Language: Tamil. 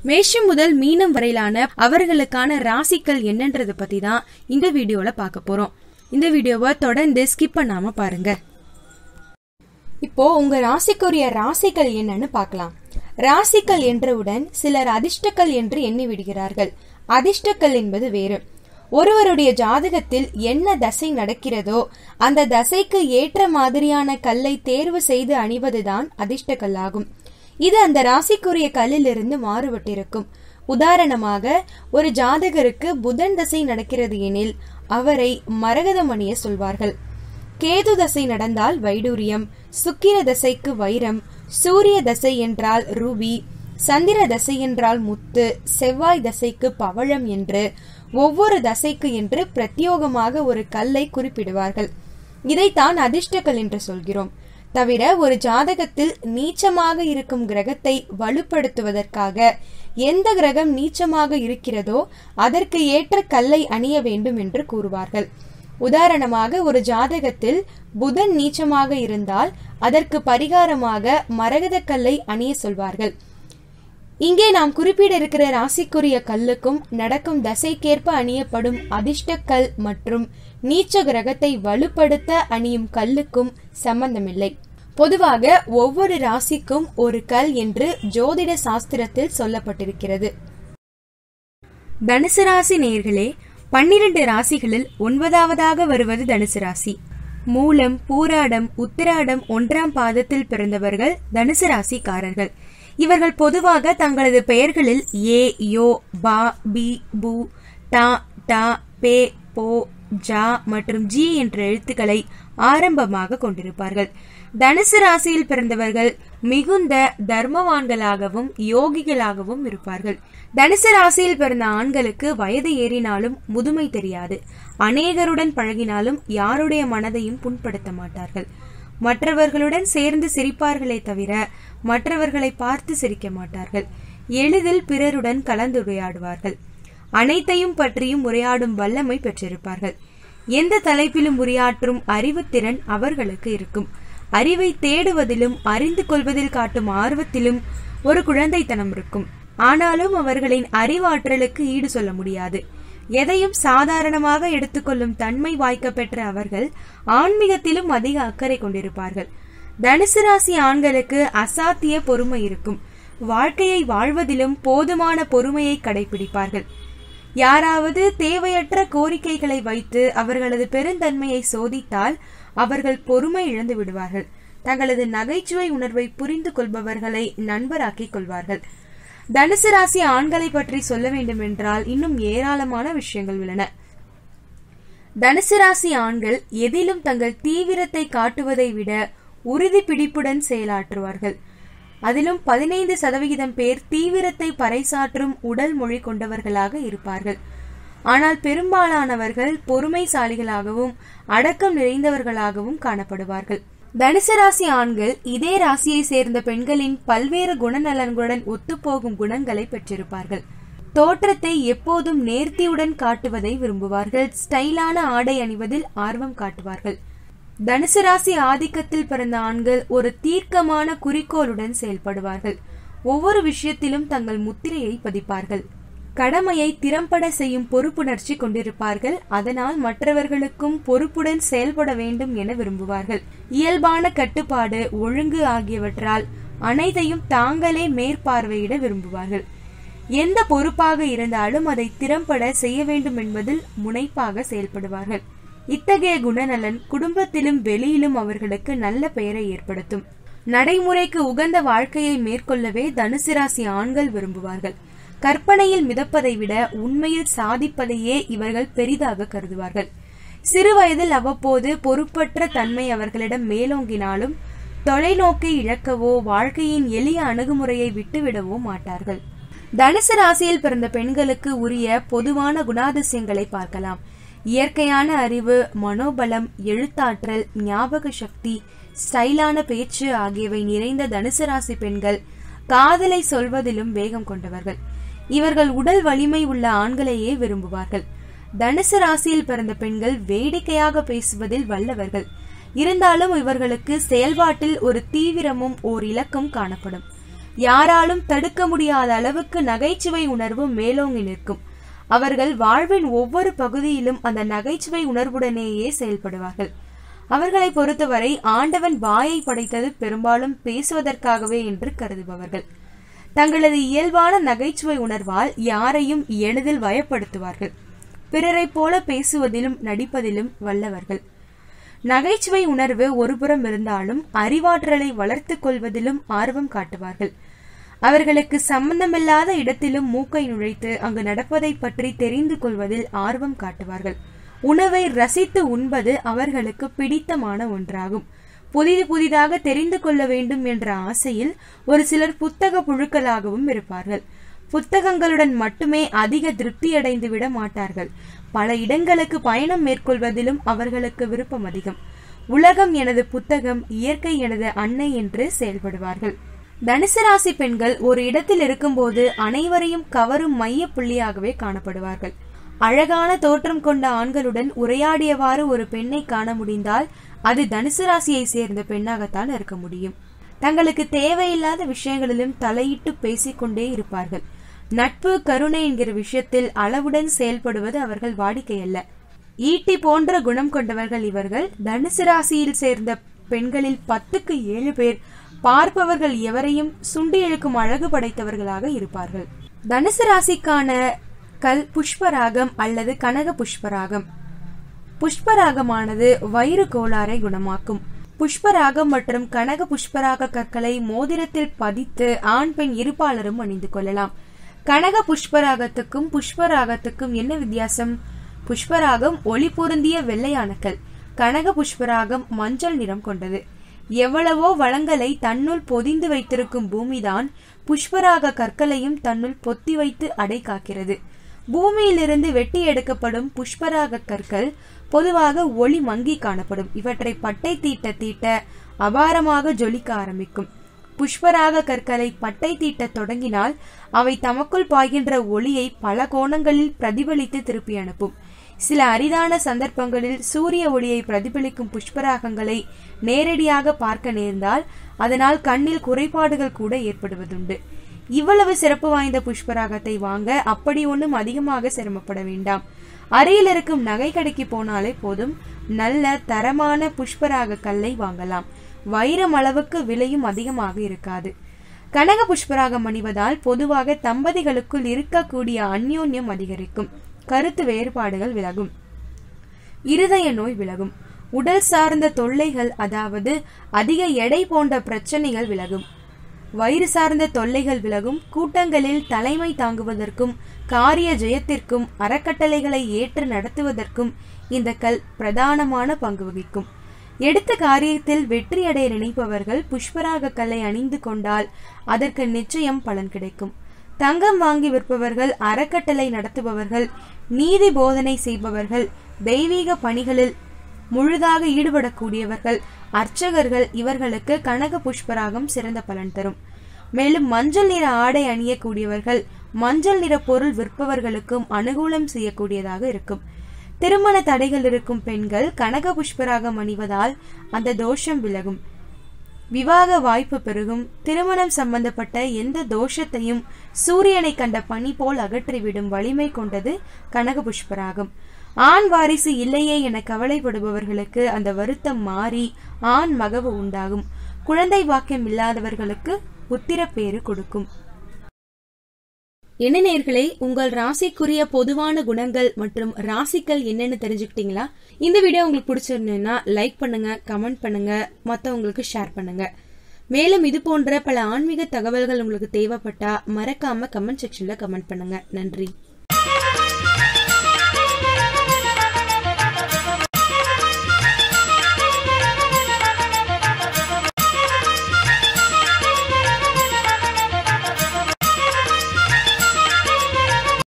மேஷம் முதல் மீனம் வரையிலான அவர்களுக்கான ராசிகள் என்னன்றத பத்தி தான் இந்த வீடியோல பார்க்க போறோம் இந்த வீடியோவை தொடர்ந்து ஸ்கிப் பண்ணாம பாருங்க இப்போ உங்க ராசிக்குரிய ராசிகள் என்னன்னு பார்க்கலாம் ராசிகள் என்றவுடன் சிலர் அதிர்ஷ்டக்கல் என்று எண்ணி விடுகிறார்கள் அதிர்ஷ்டக்கல் என்பது வேறு ஒருவருடைய ஜாதகத்தில் என்ன தசை நடக்கிறதோ அந்த தசைக்கு ஏற்ற மாதிரியான கல்லை தேர்வு செய்து அணிவதுதான் அதிர்ஷ்டக்கல்லாகும் இது அந்த ராசிக்குரிய கல்லிலிருந்து மாறுபட்டிருக்கும் உதாரணமாக ஒரு ஜாதகருக்கு புதன் தசை நடக்கிறது எனில் அவரை மரகதம் அணிய சொல்வார்கள் கேது தசை நடந்தால் வைடூரியம் சுக்கிர தசைக்கு வைரம் சூரிய தசை என்றால் ரூபி சந்திர தசை என்றால் முத்து செவ்வாய் தசைக்கு பவழம் என்று ஒவ்வொரு தசைக்கு என்று பிரத்யோகமாக ஒரு கல்லை குறிப்பிடுவார்கள் இதைத்தான் அதிர்ஷ்டக்கல் என்று சொல்கிறோம் தவிர ஒரு ஜாதகத்தில் நீச்சமாக இருக்கும் கிரகத்தை வலுப்படுத்துவதற்காக எந்த கிரகம் நீச்சமாக இருக்கிறதோ அதற்கு ஏற்ற கல்லை அணிய வேண்டும் என்று கூறுவார்கள் உதாரணமாக ஒரு ஜாதகத்தில் புதன் நீச்சமாக இருந்தால் அதற்கு பரிகாரமாக மரகத கல்லை அணிய சொல்வார்கள் இங்கே நாம் குறிப்பிட இருக்கிற ராசிக்குரிய கல்லுக்கும் நடக்கும் தசைக்கேற்ப அணியப்படும் அதிர்ஷ்டக்கல் மற்றும் நீச்ச கிரகத்தை வலுப்படுத்த அணியும் கல்லுக்கும் சம்பந்தமில்லை பொதுவாக ஒவ்வொரு ராசிக்கும் ஒரு கல் என்று ஜோதிட சாஸ்திரத்தில் சொல்லப்பட்டிருக்கிறது தனுசு ராசி நேர்களே பன்னிரண்டு ராசிகளில் ஒன்பதாவதாக வருவது தனுசு ராசி மூலம் பூராடம் உத்திராடம் ஒன்றாம் பாதத்தில் பிறந்தவர்கள் தனுசு ராசிக்காரர்கள் இவர்கள் பொதுவாக தங்களது பெயர்களில் ஏ யோ பா பி பூ டா டா பே போ ஜா மற்றும் ஜி என்ற எழுத்துக்களை ஆரம்பமாக கொண்டிருப்பார்கள் தனுசு ராசியில் பிறந்தவர்கள் மிகுந்த தர்மவான்களாகவும் யோகிகளாகவும் இருப்பார்கள் தனுசு ராசியில் பிறந்த ஆண்களுக்கு வயது ஏறினாலும் முதுமை தெரியாது அநேகருடன் பழகினாலும் யாருடைய மனதையும் புண்படுத்த மாட்டார்கள் மற்றவர்களுடன் சேர்ந்து சிரிப்பார்களே தவிர மற்றவர்களை பார்த்து சிரிக்க மாட்டார்கள் எளிதில் பிறருடன் கலந்துரையாடுவார்கள் அனைத்தையும் பற்றியும் உரையாடும் வல்லமை பெற்றிருப்பார்கள் எந்த தலைப்பிலும் உரையாற்றும் அறிவுத்திறன் அவர்களுக்கு இருக்கும் அறிவை தேடுவதிலும் அறிந்து கொள்வதில் காட்டும் ஆர்வத்திலும் ஒரு குழந்தைத்தனம் இருக்கும் ஆனாலும் அவர்களின் அறிவாற்றலுக்கு ஈடு சொல்ல முடியாது எதையும் சாதாரணமாக எடுத்துக்கொள்ளும் தன்மை வாய்க்க பெற்ற அவர்கள் ஆன்மீகத்திலும் அதிக அக்கறை கொண்டிருப்பார்கள் தனுசு ராசி ஆண்களுக்கு அசாத்திய பொறுமை இருக்கும் வாழ்க்கையை வாழ்வதிலும் போதுமான பொறுமையை கடைபிடிப்பார்கள் யாராவது தேவையற்ற கோரிக்கைகளை வைத்து அவர்களது பெருந்தன்மையை சோதித்தால் அவர்கள் பொறுமை இழந்து விடுவார்கள் தங்களது நகைச்சுவை உணர்வை புரிந்து கொள்பவர்களை நண்பராக்கிக் கொள்வார்கள் தனுசு ராசி ஆண்களை பற்றி சொல்ல வேண்டும் என்றால் இன்னும் ஏராளமான விஷயங்கள் உள்ளன தனுசு ராசி ஆண்கள் எதிலும் தங்கள் தீவிரத்தை காட்டுவதை விட உறுதி பிடிப்புடன் செயலாற்றுவார்கள் அதிலும் பதினைந்து சதவிகிதம் பேர் தீவிரத்தை பறைசாற்றும் உடல் மொழி கொண்டவர்களாக இருப்பார்கள் ஆனால் பெரும்பாலானவர்கள் பொறுமைசாலிகளாகவும் அடக்கம் நிறைந்தவர்களாகவும் காணப்படுவார்கள் தனுசு ராசி ஆண்கள் இதே ராசியை சேர்ந்த பெண்களின் பல்வேறு குணநலன்களுடன் ஒத்துப்போகும் குணங்களை பெற்றிருப்பார்கள் தோற்றத்தை எப்போதும் நேர்த்தியுடன் காட்டுவதை விரும்புவார்கள் ஸ்டைலான ஆடை அணிவதில் ஆர்வம் காட்டுவார்கள் தனுசு ராசி ஆதிக்கத்தில் பிறந்த ஆண்கள் ஒரு தீர்க்கமான குறிக்கோளுடன் செயல்படுவார்கள் ஒவ்வொரு விஷயத்திலும் தங்கள் முத்திரையை பதிப்பார்கள் கடமையை திறம்பட செய்யும் பொறுப்புணர்ச்சி கொண்டிருப்பார்கள் அதனால் மற்றவர்களுக்கும் பொறுப்புடன் செயல்பட வேண்டும் என விரும்புவார்கள் இயல்பான கட்டுப்பாடு ஒழுங்கு ஆகியவற்றால் அனைத்தையும் தாங்களே மேற்பார்வையிட விரும்புவார்கள் எந்த பொறுப்பாக இருந்தாலும் அதை திறம்பட செய்ய வேண்டும் என்பதில் முனைப்பாக செயல்படுவார்கள் இத்தகைய குணநலன் குடும்பத்திலும் வெளியிலும் அவர்களுக்கு நல்ல பெயரை ஏற்படுத்தும் நடைமுறைக்கு உகந்த வாழ்க்கையை மேற்கொள்ளவே தனுசு ராசி ஆண்கள் விரும்புவார்கள் கற்பனையில் மிதப்பதை விட உண்மையில் சாதிப்பதையே இவர்கள் பெரிதாக கருதுவார்கள் சிறு வயதில் அவ்வப்போது பொறுப்பற்ற தன்மை அவர்களிடம் மேலோங்கினாலும் தொலைநோக்கை இழக்கவோ வாழ்க்கையின் எளிய அணுகுமுறையை விட்டுவிடவோ மாட்டார்கள் தனுசு ராசியில் பிறந்த பெண்களுக்கு உரிய பொதுவான குணாதிசயங்களை பார்க்கலாம் இயற்கையான அறிவு மனோபலம் எழுத்தாற்றல் ஞாபக சக்தி ஸ்டைலான பேச்சு ஆகியவை நிறைந்த தனுசு ராசி பெண்கள் காதலை சொல்வதிலும் வேகம் கொண்டவர்கள் இவர்கள் உடல் வலிமை உள்ள ஆண்களையே விரும்புவார்கள் தனுசு ராசியில் பிறந்த பெண்கள் வேடிக்கையாக பேசுவதில் வல்லவர்கள் இருந்தாலும் இவர்களுக்கு செயல்பாட்டில் ஒரு தீவிரமும் ஓர் இலக்கும் காணப்படும் யாராலும் தடுக்க முடியாத அளவுக்கு நகைச்சுவை உணர்வு மேலோங்கி நிற்கும் அவர்கள் வாழ்வின் ஒவ்வொரு பகுதியிலும் அந்த நகைச்சுவை உணர்வுடனேயே செயல்படுவார்கள் அவர்களை பொறுத்தவரை ஆண்டவன் வாயை படைத்தது பெரும்பாலும் பேசுவதற்காகவே என்று கருதுபவர்கள் தங்களது இயல்பான நகைச்சுவை உணர்வால் யாரையும் எளிதில் வயப்படுத்துவார்கள் பிறரைப் போல பேசுவதிலும் நடிப்பதிலும் வல்லவர்கள் நகைச்சுவை உணர்வு ஒருபுறம் இருந்தாலும் அறிவாற்றலை வளர்த்துக் கொள்வதிலும் ஆர்வம் காட்டுவார்கள் அவர்களுக்கு சம்பந்தமில்லாத இடத்திலும் மூக்கை நுழைத்து அங்கு நடப்பதை பற்றி தெரிந்து கொள்வதில் ஆர்வம் காட்டுவார்கள் உணவை ரசித்து உண்பது அவர்களுக்கு பிடித்தமான ஒன்றாகும் புதிது புதிதாக தெரிந்து கொள்ள வேண்டும் என்ற ஆசையில் ஒரு சிலர் புத்தக புழுக்களாகவும் இருப்பார்கள் புத்தகங்களுடன் மட்டுமே அதிக திருப்தி அடைந்து விட மாட்டார்கள் பல இடங்களுக்கு பயணம் மேற்கொள்வதிலும் அவர்களுக்கு விருப்பம் அதிகம் உலகம் எனது புத்தகம் இயற்கை எனது அன்னை என்று செயல்படுவார்கள் தனுசு ராசி பெண்கள் ஒரு இடத்தில் இருக்கும்போது அனைவரையும் கவரும் மைய புள்ளியாகவே காணப்படுவார்கள் அழகான தோற்றம் கொண்ட ஆண்களுடன் உரையாடியவாறு ஒரு பெண்ணை காண முடிந்தால் அது தனுசு ராசியை சேர்ந்த பெண்ணாகத்தான் இருக்க முடியும் தங்களுக்கு தேவையில்லாத விஷயங்களிலும் தலையிட்டு பேசிக்கொண்டே இருப்பார்கள் நட்பு கருணை என்கிற விஷயத்தில் அளவுடன் செயல்படுவது அவர்கள் வாடிக்கையல்ல ஈட்டி போன்ற குணம் கொண்டவர்கள் இவர்கள் தனுசு ராசியில் சேர்ந்த பெண்களில் பத்துக்கு ஏழு பேர் பார்ப்பவர்கள் எவரையும் சுண்டி இழுக்கும் அழகு படைத்தவர்களாக இருப்பார்கள் தனுசு ராசிக்கான கல் புஷ்பராகம் அல்லது கனக புஷ்பராகம் புஷ்பராகமானது வயிறு கோளாறை குணமாக்கும் புஷ்பராகம் மற்றும் கனக புஷ்பராக கற்களை மோதிரத்தில் பதித்து ஆண் பெண் இருப்பாளரும் அணிந்து கொள்ளலாம் கனக புஷ்பராகத்துக்கும் புஷ்பராகத்துக்கும் என்ன வித்தியாசம் புஷ்பராகம் ஒளி பொருந்திய வெள்ளையானக்கல் கனக புஷ்பராகம் மஞ்சள் நிறம் கொண்டது எவ்வளவோ வளங்களை தன்னுள் பொதிந்து வைத்திருக்கும் பூமிதான் புஷ்பராக கற்களையும் தன்னுள் பொத்தி வைத்து அடை காக்கிறது பூமியிலிருந்து வெட்டி எடுக்கப்படும் புஷ்பராக கற்கள் பொதுவாக ஒளி மங்கி காணப்படும் இவற்றை பட்டை தீட்ட தீட்ட அபாரமாக ஜொலிக்க ஆரம்பிக்கும் புஷ்பராக கற்களை பட்டை தீட்ட தொடங்கினால் அவை தமக்குள் பாய்கின்ற ஒளியை பல கோணங்களில் பிரதிபலித்து திருப்பி அனுப்பும் சில அரிதான சந்தர்ப்பங்களில் சூரிய ஒளியை பிரதிபலிக்கும் புஷ்பராகங்களை நேரடியாக பார்க்க நேர்ந்தால் அதனால் கண்ணில் குறைபாடுகள் கூட ஏற்படுவதுண்டு இவ்வளவு சிறப்பு வாய்ந்த புஷ்பராகத்தை வாங்க அப்படி ஒன்றும் அதிகமாக சிரமப்பட வேண்டாம் அருகில் இருக்கும் நகை கடைக்கு போனாலே போதும் நல்ல தரமான புஷ்பராக கல்லை வாங்கலாம் வைரம் அளவுக்கு விலையும் அதிகமாக இருக்காது கனக புஷ்பராகம் அணிவதால் பொதுவாக தம்பதிகளுக்குள் இருக்கக்கூடிய அந்யோன்யம் அதிகரிக்கும் கருத்து வேறுபாடுகள் விலகும் இருதய நோய் விலகும் உடல் சார்ந்த தொல்லைகள் அதாவது அதிக எடை போன்ற பிரச்சனைகள் விலகும் வயிறு சார்ந்த தொல்லைகள் விலகும் கூட்டங்களில் தலைமை தாங்குவதற்கும் காரிய ஜெயத்திற்கும் அறக்கட்டளைகளை ஏற்று நடத்துவதற்கும் இந்த கல் பிரதானமான பங்கு வகிக்கும் எடுத்த காரியத்தில் வெற்றி அடைய நினைப்பவர்கள் புஷ்பராக கல்லை அணிந்து கொண்டால் அதற்கு நிச்சயம் பலன் கிடைக்கும் தங்கம் வாங்கி விற்பவர்கள் அறக்கட்டளை நடத்துபவர்கள் நீதி போதனை செய்பவர்கள் தெய்வீக பணிகளில் முழுதாக ஈடுபடக்கூடியவர்கள் அர்ச்சகர்கள் இவர்களுக்கு கனக புஷ்பராகம் சிறந்த பலன் தரும் மேலும் மஞ்சள் நிற ஆடை அணியக்கூடியவர்கள் மஞ்சள் நிற பொருள் விற்பவர்களுக்கும் அனுகூலம் செய்யக்கூடியதாக இருக்கும் திருமண தடைகள் இருக்கும் பெண்கள் கனக புஷ்பராகம் அணிவதால் அந்த தோஷம் விலகும் விவாக வாய்ப்பு பெருகும் திருமணம் சம்பந்தப்பட்ட எந்த தோஷத்தையும் சூரியனை கண்ட பனி போல் அகற்றிவிடும் வலிமை கொண்டது கனக புஷ்பராகம் ஆண் வாரிசு இல்லையே என கவலைப்படுபவர்களுக்கு அந்த வருத்தம் மாறி ஆண் மகவு உண்டாகும் குழந்தை பாக்கியம் இல்லாதவர்களுக்கு புத்திரப்பேறு கொடுக்கும் என்ன நேர்களே உங்கள் ராசிக்குரிய பொதுவான குணங்கள் மற்றும் ராசிகள் என்னன்னு தெரிஞ்சுக்கிட்டீங்களா இந்த வீடியோ உங்களுக்கு பிடிச்சிருந்ததுன்னா லைக் பண்ணுங்க கமெண்ட் பண்ணுங்க மற்றவங்களுக்கு ஷேர் பண்ணுங்க மேலும் இது போன்ற பல ஆன்மீக தகவல்கள் உங்களுக்கு தேவைப்பட்டா மறக்காம கமெண்ட் செக்ஷன்ல கமெண்ட் பண்ணுங்க நன்றி